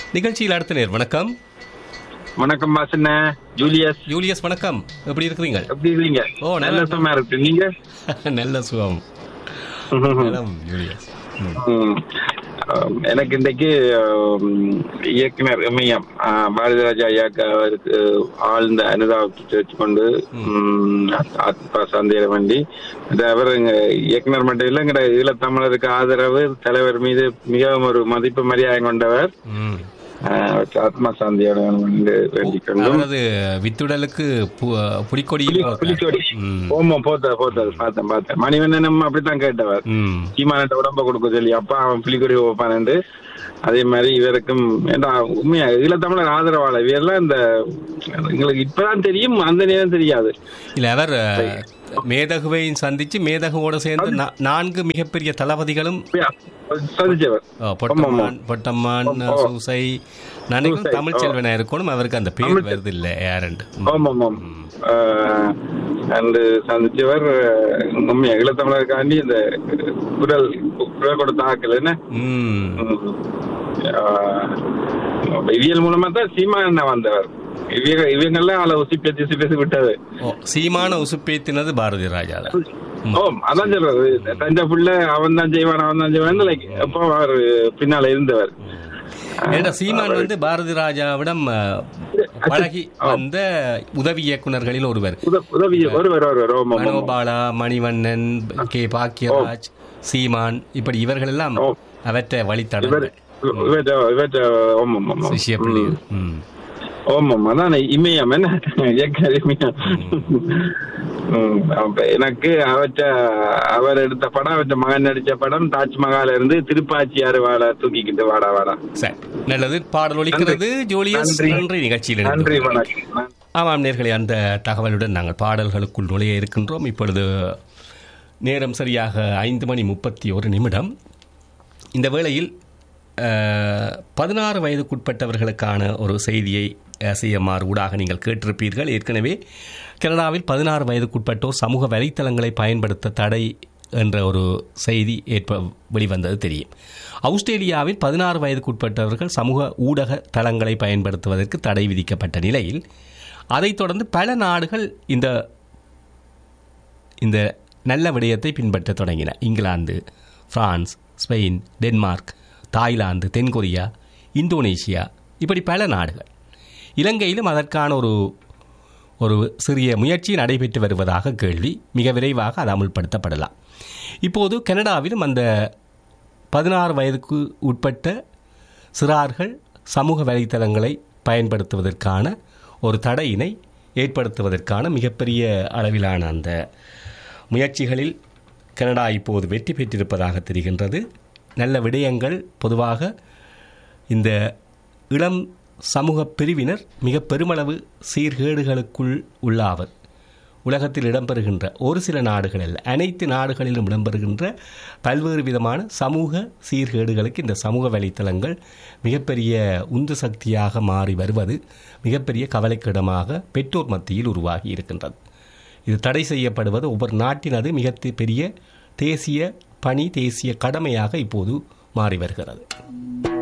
நிகழ்ச்சியில் அடுத்த நேர் வணக்கம் வணக்கம் பாசண்ண ஜூலியஸ் ஜூலியஸ் வணக்கம் எப்படி இருக்கிறீங்க எப்படி இருக்கீங்க ஓ, நல்லா நல்ல சும்மா இருக்கு நீங்க நல்ல சுகம் நலம் ஜூலியஸ் ம். ம். ஆம், எனக்கு இன்றைக்கு ஆம், இயக்குனர் இமயம் ஆ, பாரதிராஜா ஐயாக்கு அவருக்கு ஆழ்ந்த அனுதாபத்தை வச்சுக்கொண்டு ம், ஆத்மா சாந்தியிட வேண்டி இது அவர் எங்க இயக்குனர் மட்டும் இல்லை எங்கட ஈழத்தமிழருக்கு ஆதரவு தலைவர் மீது மிகவும் ஒரு மதிப்பு மரியாதை கொண்டவர் ம். ஆ, அவருக்கு ஆத்மா சாந்தியோட வேண்டி வேண்டிக் கொண்டும் அவரது வித்துடலுக்கு பு- புலிக்கொடியில் புலி- போட்டார். புலிச்சோடி ம். ஓமா போத்த போத்தது பார்த்தேன் பார்த்தேன் மணிவண்ணனும் அப்படித்தான் கேட்டவர் ம். சீமானிட்ட உடம்ப கொடுக்க சொல்லி அப்பா அவன் புலிக்கொடி வைப்பானு அதே மாதிரி இவருக்கும் ஏண்டா உண்மையா ஈழத்தமிழர் ஆதரவாளர் இவரெல்லாம் இந்த எங்களுக்கு இப்பதான் தெரியும் அந்த நேரம் தெரியாது இல்ல அவர் அஹ், மேதகுவை சந்திச்சு மேதகுவோட சேர்ந்து நா- நான்கு மிகப்பெரிய தளபதிகளும் சதிச்சவர் அஹ், பொட்டம்மான் பொட்டம்மான் சூசை நினைக்கும் சூசை, தமிழ் செல்வனா இருக்கணும் அவருக்கு அந்த பேர் வருது இல்ல யாருண்டு ஆமாம் ஆமாம் ஆஹ், அன்று சந்திச்சவர் அஹ், உண்மையா ஈழத்தமிழருக்காண்டி இந்த குரல் குரல் கொடுத்த ஆக்கள் என்ன ம் ஆஹ், இவியல் மூலமா தான் சீமா அண்ணன் வந்தவர் இவங்க இவங்கெல்லாம் ஆளை உசி பேசி உசி பேசி விட்டது ஓ சீமான உசுப்பேத்தினது பாரதி ராஜா தான் ஓ அதான் சொல்றது தஞ்சை புள்ள அவன் தான் செய்வான் அவன் தான் செய்வான் லைக் அப்போ அவர் பின்னால இருந்தவர் ஏன்னா சீமான் வந்து பாரதி ராஜாவிடம் அஹ், பழகி வந்த உதவி இயக்குனர்களில் ஒருவர் உத- உதவி ஒருவர் ஒருவர் ஓம் ஓம், ஓம். மனோபாலா மணிவண்ணன் கே பாக்கியராஜ் சீமான் இப்படி இவர்கள் எல்லாம் ஓ. அவற்றை இவர் வழித்தடங்கள் இவற்ற இவற்ற ஓம் ஓம் ஓம் ஓம். சிஷிய பிள்ளைகள் ம். ஓம் ஓம் அதான் இமயம் என்ன ஏக்கர் இமயம் ம், அப்ப எனக்கு அவற்ற அவர் எடுத்த படம் அவற்ற மகன் நடிச்ச படம் தாஜ்மஹால் இருந்து திருப்பாச்சியாறு வாடா தூக்கிக்கிட்டு வாடா வாடா சரி நல்லது பாடல் ஒலிக்கிறது ஜூலியஸ் நன்றி. நன்றி நிகழ்ச்சியில் இணைந்து நன்றி வணக்கம் ஆமாம் நேர்களே அந்த தகவலுடன் நாங்கள் பாடல்களுக்குள் நுழைய இருக்கின்றோம் இப்பொழுது நேரம் சரியாக ஐந்து மணி முப்பத்தி ஒரு நிமிடம் இந்த வேளையில் அஹ், பதினாறு வயதுக்குட்பட்டவர்களுக்கான ஒரு செய்தியை சிஎம்ஆர் ஊடாக நீங்கள் கேட்டிருப்பீர்கள் ஏற்கனவே கனடாவில் பதினாறு வயதுக்குட்பட்டோர் சமூக வலைத்தளங்களை பயன்படுத்த தடை என்ற ஒரு செய்தி ஏற்ப வெளிவந்தது தெரியும் ஆஸ்திரேலியாவில் பதினாறு வயதுக்குட்பட்டவர்கள் சமூக ஊடக தளங்களை பயன்படுத்துவதற்கு தடை விதிக்கப்பட்ட நிலையில் அதைத் தொடர்ந்து பல நாடுகள் இந்த இந்த நல்ல விடயத்தை பின்பற்ற தொடங்கின England France Spain Denmark Thailand தென்கொரியா இந்தோனேஷியா இப்படி பல நாடுகள் இலங்கையிலும் அதற்கான ஒரு ஒரு சிறிய முயற்சி நடைபெற்று வருவதாக கேள்வி மிக விரைவாக அது அமுல்படுத்தப்படலாம் இப்போது கனடாவிலும் அந்த பதினாறு வயதுக்கு உட்பட்ட சிறார்கள் சமூக வலைத்தளங்களை பயன்படுத்துவதற்கான ஒரு தடையினை ஏற்படுத்துவதற்கான மிகப்பெரிய அளவிலான அந்த முயற்சிகளில் கனடா இப்போது வெற்றி பெற்றிருப்பதாக தெரிகின்றது நல்ல விடயங்கள் பொதுவாக இந்த இளம் சமூக பிரிவினர் மிக பெருமளவு சீர்கேடுகளுக்குள் உள்ளாவர் உலகத்தில் இடம்பெறுகின்ற ஒரு சில நாடுகள் அல்ல அனைத்து நாடுகளிலும் இடம்பெறுகின்ற பல்வேறு விதமான சமூக சீர்கேடுகளுக்கு இந்த சமூக வலைத்தளங்கள் மிகப்பெரிய உந்து சக்தியாக மாறி வருவது மிகப்பெரிய கவலைக்கிடமாக பெற்றோர் மத்தியில் உருவாகி இருக்கின்றது இது தடை செய்யப்படுவது ஒவ்வொரு நாட்டினது மிக பெரிய தேசிய பணி தேசிய கடமையாக இப்போது மாறி வருகிறது